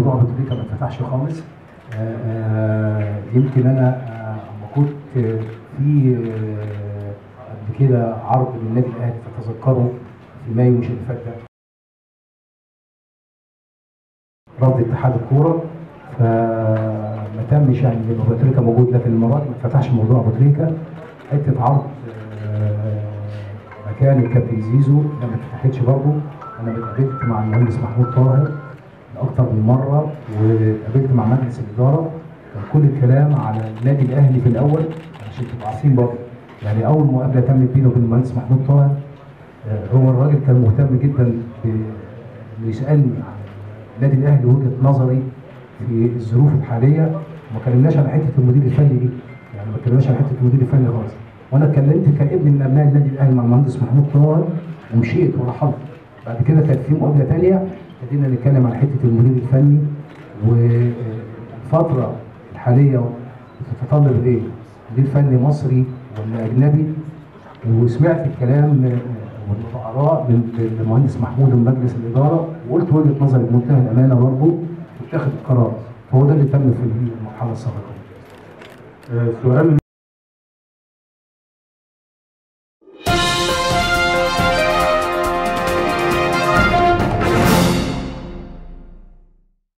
موضوع ابو تريكه ما اتفتحش خالص آه، آه، يمكن انا آه، اما كنت في آه، قبل كده عرض للنادي الاهلي فتذكروا في مايو مش اللي فات ده رفض اتحاد الكوره فما تمش يعني ان ابو تريكه موجود لكن المره دي ما اتفتحش موضوع ابو تريكه حته عرض آه، مكان الكابتن زيزو لا ما اتفتحتش برضه انا اتقابلت مع المهندس محمود طاهر اكتر من مره واتقابلت مع مجلس الاداره كان كل الكلام على النادي الاهلي في الاول عشان تبقوا عارفين برضه يعني اول مقابله تمت بينه وبين المهندس محمود طاهر آه، هو الراجل كان مهتم جدا ب- انه يسالني عن النادي الاهلي وجهه نظري في الظروف الحاليه وما كلمناش على حته المدير الفني دي يعني ما كلمناش على حته المدير الفني خالص وانا اتكلمت كابن من ابناء النادي الاهلي مع المهندس محمود طاهر ومشيت ورحلت بعد كده كانت في مقابله ثانيه ابتدينا نتكلم على حته المدير الفني والفتره الحاليه بتتطلب ايه؟ مدير فني مصري ولا اجنبي وسمعت الكلام والاراء من المهندس محمود من مجلس الاداره وقلت وجهه نظري بمنتهى الامانه برضه واتخذ القرار فهو ده اللي تم في المرحله السابقه. آه، سؤال